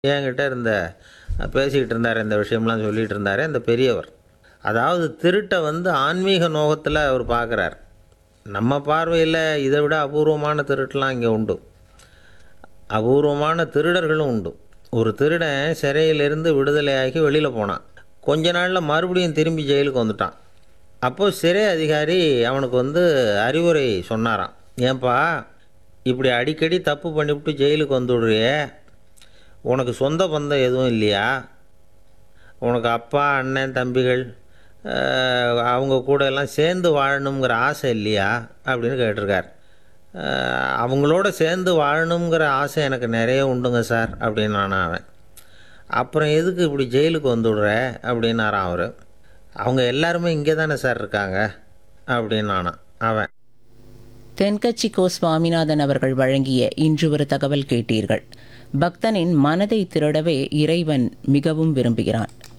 என்கிட்ட இருந்த பேசிக்கிட்டு இருந்தார் இந்த விஷயம்லாம் சொல்லிகிட்டு இருந்தார் இந்த பெரியவர் அதாவது திருட்டை வந்து ஆன்மீக நோகத்தில் அவர் பார்க்குறார் நம்ம பார்வையில் இதை விட அபூர்வமான திருட்டுலாம் இங்கே உண்டு அபூர்வமான திருடர்களும் உண்டு ஒரு திருடன் சிறையிலிருந்து விடுதலையாகி வெளியில் போனான் கொஞ்ச நாளில் மறுபடியும் திரும்பி ஜெயிலுக்கு வந்துட்டான் அப்போது சிறை அதிகாரி அவனுக்கு வந்து அறிவுரை சொன்னாராம் ஏன்பா இப்படி அடிக்கடி தப்பு பண்ணிவிட்டு ஜெயிலுக்கு வந்துவிடுறியே உனக்கு சொந்த பந்தம் எதுவும் இல்லையா உனக்கு அப்பா அண்ணன் தம்பிகள் அஹ், அவங்க கூட எல்லாம் சேர்ந்து வாழணுங்கிற ஆசை இல்லையா அப்படின்னு கேட்டிருக்கார் அஹ், அவங்களோட சேர்ந்து வாழணுங்கிற ஆசை எனக்கு நிறைய உண்டுங்க சார் அப்படின்னு நான் அவன் அப்புறம் எதுக்கு இப்படி ஜெயிலுக்கு வந்துவிடுற அப்படின்னாரான் அவர் அவங்க எல்லாருமே இங்கே தானே சார் இருக்காங்க அப்படின்னு அவன் தென்கட்சி கோ சுவாமிநாதன் அவர்கள் வழங்கிய இன்று ஒரு தகவல் கேட்டீர்கள் பக்தனின் மனதை திருடவே இறைவன் மிகவும் விரும்புகிறான்